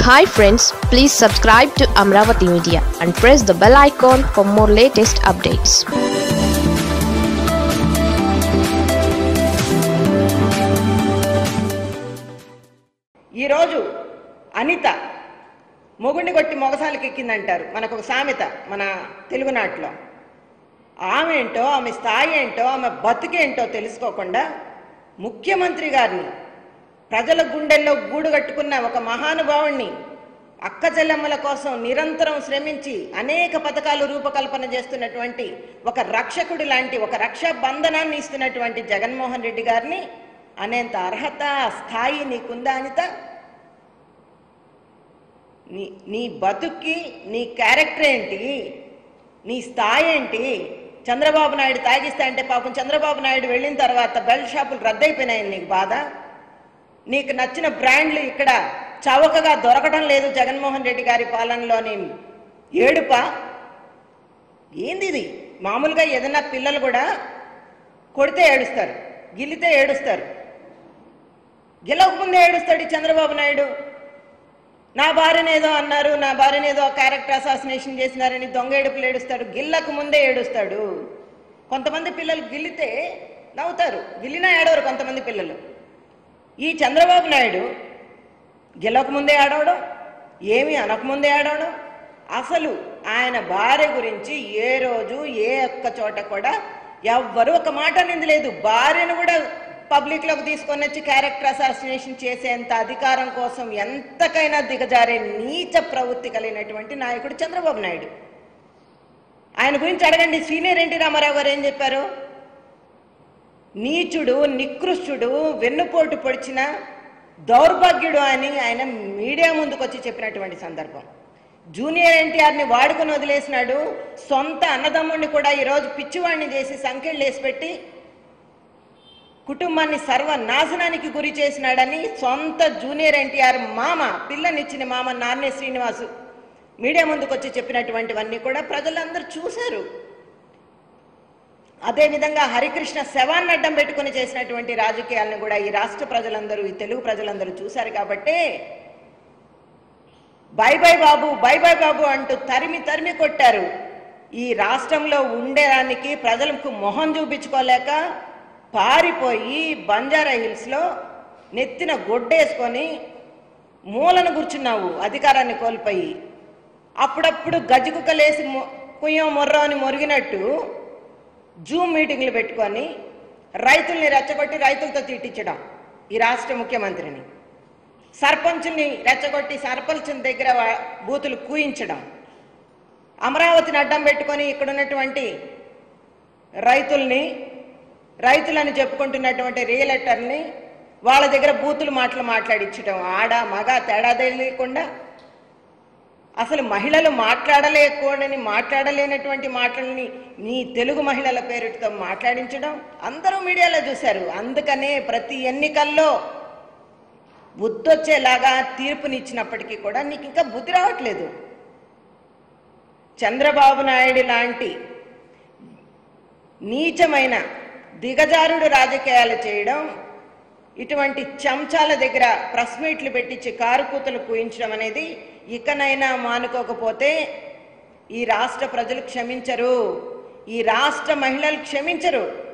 hi friends please subscribe to Amaravati media and press the bell icon for more latest updates ఈరోజు అనిత మొగుడిని కొట్టి మొగసాలకి ఎక్కిందంటారు మనకు ఒక సామెత మన తెలుగునాట్లో ఆమె ఏంటో ఆమె స్థాయి ఏంటో ఆమె బతుకేంటో తెలుసుకోకుండా ముఖ్యమంత్రి గారిని ప్రజల గుండెల్లో గూడు కట్టుకున్న ఒక మహానుభావుణ్ణి అక్క చెల్లెమ్మల కోసం నిరంతరం శ్రమించి అనేక పథకాలు రూపకల్పన చేస్తున్నటువంటి ఒక రక్షకుడి లాంటి ఒక రక్షా బంధనాన్ని ఇస్తున్నటువంటి జగన్మోహన్ రెడ్డి గారిని అనేంత అర్హత స్థాయి నీకుందా అనిత నీ నీ బతుక్కి నీ క్యారెక్టర్ ఏంటి నీ స్థాయి ఏంటి చంద్రబాబు నాయుడు తాగిస్తా అంటే పాపం చంద్రబాబు నాయుడు వెళ్ళిన తర్వాత బెల్ట్ షాపులు రద్దయిపోయినాయని నీకు బాధ నీకు నచ్చిన బ్రాండ్లు ఇక్కడ చవకగా దొరకడం లేదు జగన్మోహన్ రెడ్డి గారి పాలనలోని ఏడుప ఏంది ఇది మామూలుగా ఏదైనా పిల్లలు కూడా కొడితే ఏడుస్తారు గిల్లితే ఏడుస్తారు గెలవకముందే ఏడుస్తాడు ఈ చంద్రబాబు నాయుడు నా భార్యను ఏదో అన్నారు నా భార్యను ఏదో క్యారెక్టర్ అసాసినేషన్ చేసినారని దొంగ ఏడుపులు ఏడుస్తాడు గిల్లకు ముందే ఏడుస్తాడు కొంతమంది పిల్లలు గిల్లితే నవ్వుతారు గిల్లినా ఏడవరు కొంతమంది పిల్లలు ఈ చంద్రబాబు నాయుడు గెలవకముందే ఆడవడం ఏమీ అనకముందే ఆడవడం అసలు ఆయన భార్య గురించి ఏ రోజు ఏ ఒక్క చోట కూడా ఎవ్వరూ ఒక మాట అనేది లేదు భార్యను కూడా పబ్లిక్లోకి తీసుకొని వచ్చి క్యారెక్టర్ అసాసినేషన్ చేసేంత అధికారం కోసం ఎంతకైనా దిగజారే నీచ ప్రవృత్తి కలిగినటువంటి నాయకుడు చంద్రబాబు నాయుడు ఆయన గురించి అడగండి సీనియర్ ఎన్టీ రామారావు గారు ఏం చెప్పారు నీచుడు నికృష్టుడు వెన్నుపోటు పొడిచిన దౌర్భాగ్యుడు అని ఆయన మీడియా ముందుకు వచ్చి చెప్పినటువంటి సందర్భం జూనియర్ ఎన్టీఆర్ని వాడుకొని వదిలేసినాడు సొంత అన్నదమ్ముడిని కూడా ఈరోజు పిచ్చివాడిని చేసి సంఖ్యలు వేసి పెట్టి కుటుంబాన్ని సర్వనాశనానికి గురి చేసినాడని సొంత జూనియర్ ఎన్టీఆర్ మామ పిల్లనిచ్చిన మామ నాన్నే శ్రీనివాసు మీడియా ముందుకు వచ్చి చెప్పినటువంటివన్నీ కూడా ప్రజలందరూ చూశారు అదేవిధంగా హరికృష్ణ శవాన్ని అడ్డం పెట్టుకుని చేసినటువంటి రాజకీయాలను కూడా ఈ రాష్ట్ర ప్రజలందరూ ఈ తెలుగు ప్రజలందరూ చూశారు కాబట్టి bye bye Babu bye bye Babu అంటూ తరిమి తరిమి కొట్టారు ఈ రాష్ట్రంలో ఉండేదానికి ప్రజలకు మొహం చూపించుకోలేక పారిపోయి బంజారా హిల్స్లో నెత్తిన గొడ్డేసుకొని మూలను కూర్చున్నావు అధికారాన్ని కోల్పోయి అప్పుడప్పుడు గజ్జికుక్కలేసి కుయ్యం మొర్ర అని మొరిగినట్టు జూమ్ మీటింగ్లు పెట్టుకొని రైతుల్ని రెచ్చగొట్టి రైతులతో తిట్టించడం ఈ రాష్ట్ర ముఖ్యమంత్రిని సర్పంచుల్ని రెచ్చగొట్టి సర్పంచుల దగ్గర వా- బూతులు కూయించడం అమరావతిని అడ్డం పెట్టుకొని ఇక్కడ ఉన్నటువంటి రైతుల్ని రైతులని చెప్పుకుంటున్నటువంటి రియలెటర్ని వాళ్ళ దగ్గర బూతులు మాటలు మాట్లాడించడం ఆడ మగ తేడా తెలియకుండా అసలు మహిళలు మాట్లాడలేకూడని మాట్లాడలేనటువంటి మాటల్ని నీ తెలుగు మహిళల పేరుతో మాట్లాడించడం అందరూ మీడియాలో చూశారు అందుకనే ప్రతి ఎన్నికల్లో బుద్ధొచ్చేలాగా తీర్పునిచ్చినప్పటికీ కూడా నీకు ఇంకా బుద్ధి రావట్లేదు చంద్రబాబు నాయుడు లాంటి నీచమైన దిగజారుడు రాజకీయాలు చేయడం ఇటువంటి చెంచాల దగ్గర ప్రెస్ మీట్లు పెట్టించి కారు కూతలు కూయించడం అనేది ఇకనైనా మానుకోకపోతే ఈ రాష్ట్ర ప్రజలు క్షమించరు ఈ రాష్ట్ర మహిళలు క్షమించరు